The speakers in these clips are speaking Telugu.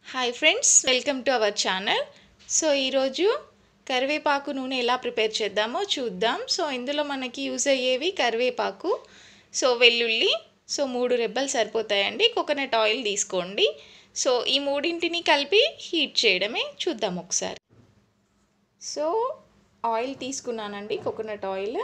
hi friends welcome to our channel so ఈరోజు కరివేపాకు నూనె ఎలా ప్రిపేర్ చేద్దామో చూద్దాం సో ఇందులో మనకి యూజ్ అయ్యేవి కరివేపాకు సో వెల్లుల్లి సో మూడు రెబ్బలు సరిపోతాయండి కోకోనట్ ఆయిల్ తీసుకోండి సో ఈ మూడింటిని కలిపి హీట్ చేయడమే చూద్దాం ఒకసారి సో ఆయిల్ తీసుకున్నానండి కోకోనట్ ఆయిల్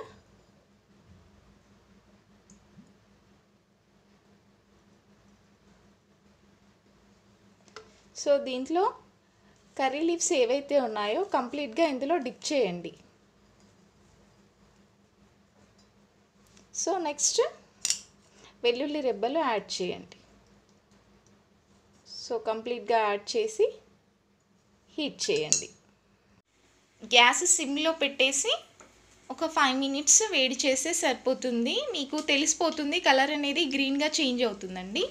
సో దీంట్లో కర్రీ లీవ్స్ ఏవైతే ఉన్నాయో కంప్లీట్గా ఇందులో డిప్ చేయండి సో నెక్స్ట్ వెల్లుల్లి రెబ్బలు యాడ్ చేయండి సో కంప్లీట్గా యాడ్ చేసి హీట్ చేయండి గ్యాస్ సిమ్లో పెట్టేసి ఒక ఫైవ్ మినిట్స్ వేడి చేస్తే సరిపోతుంది మీకు తెలిసిపోతుంది కలర్ అనేది గ్రీన్గా చేంజ్ అవుతుందండి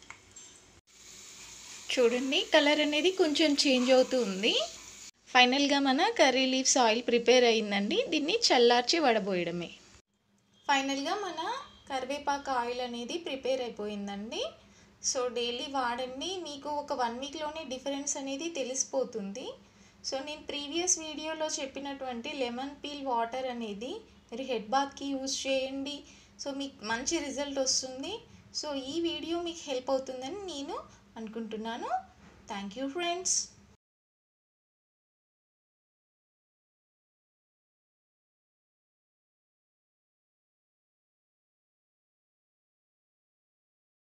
చూడండి కలర్ అనేది కొంచెం చేంజ్ అవుతూ ఉంది ఫైనల్గా మన కర్రీ లీవ్స్ ఆయిల్ ప్రిపేర్ అయిందండి దీన్ని చల్లార్చి వడబోయడమే ఫైనల్గా మన కరివేపాకు ఆయిల్ అనేది ప్రిపేర్ అయిపోయిందండి సో డైలీ వాడండి మీకు ఒక వన్ వీక్లోనే డిఫరెన్స్ అనేది తెలిసిపోతుంది సో నేను ప్రీవియస్ వీడియోలో చెప్పినటువంటి లెమన్ పీల్ వాటర్ అనేది మీరు హెడ్ బాత్కి యూజ్ చేయండి సో మీకు మంచి రిజల్ట్ వస్తుంది సో ఈ వీడియో మీకు హెల్ప్ అవుతుందని నేను అనుకుంటున్నాను థ్యాంక్ యూ ఫ్రెండ్స్